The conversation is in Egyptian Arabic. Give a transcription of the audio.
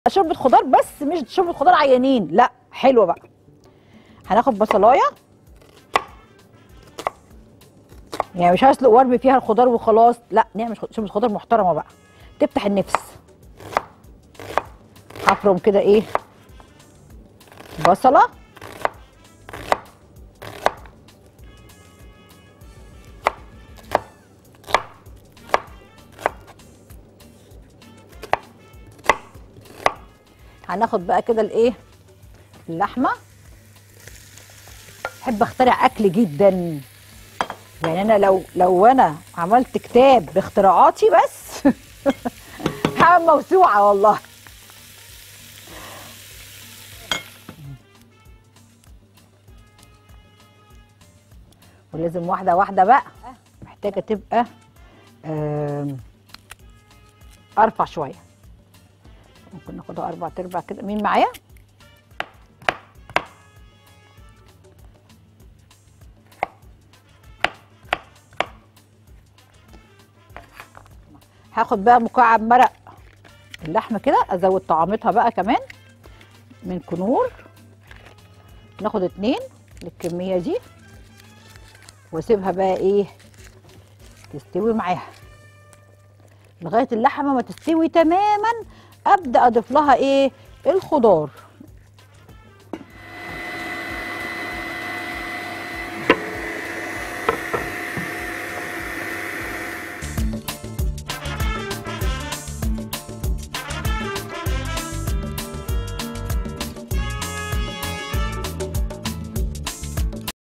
شوربه خضار بس مش شوربه خضار عيانين لا حلوه بقى هناخد بصلايه يعني مش هسلق وارمي فيها الخضار وخلاص لا نعمل شوربه خضار محترمه بقى تفتح النفس هفرم كده ايه بصله هناخد بقى كده الايه اللحمه بحب اخترع اكل جدا يعني انا لو لو انا عملت كتاب باختراعاتي بس هعمل موسوعه والله ولازم واحده واحده بقى محتاجه تبقى آم، ارفع شويه ممكن ناخدها اربع ارباع كده مين معايا هاخد بقى مكعب مرق اللحمه كده ازود طعامتها بقى كمان من كنور ناخد اتنين للكميه دي واسيبها بقى ايه تستوي معاها لغايه اللحمه ما تستوي تماما ابدا اضيف لها ايه الخضار